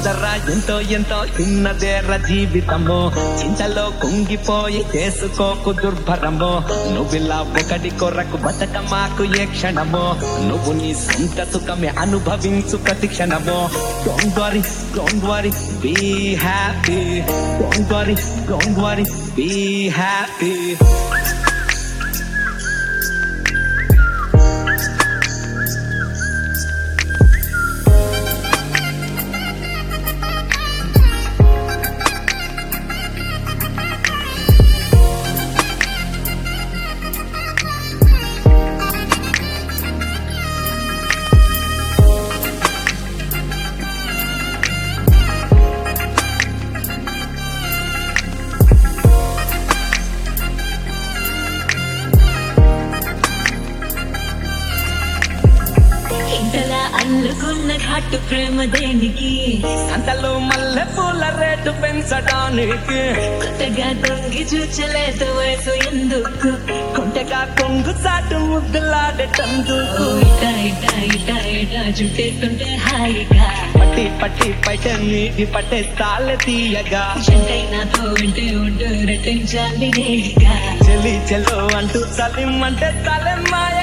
సోదరా ఎంతో ఎంతో చిన్నదేర జీవితము చింతలో కుంగిపోయి చేసుకోకు దుర్భరము నువ్విలా ఒకటి కొరకు బతక మాకు ఏ క్షణము నువ్వు నీ సొంత సుఖమే అనుభవించు ప్రతి క్షణము don't worry don't worry be happy don't worry don't worry be happy ఇంతలా అల్లుకున్న ఘాటు ప్రేమ దేనికి సంతలో మల్లె పూల రేటు పెంచడానికి కొత్తగా తొంగి చూచలేదు వయసు ఎందుకు కొంటగా కొంగు చాటు ముద్దులాడేటందుకు ఇటా ఇటా ఇటా ఇటా చుట్టేస్తుంటే హాయిగా పట్టి పట్టి పట్ట నీటి పట్టే తాళ తీయగా జంటై నాతో వింటే ఉంటూ రటించాలి నేరుగా చెలి చెల్లో అంటూ చలిమ్మంటే తలెమ్మాయ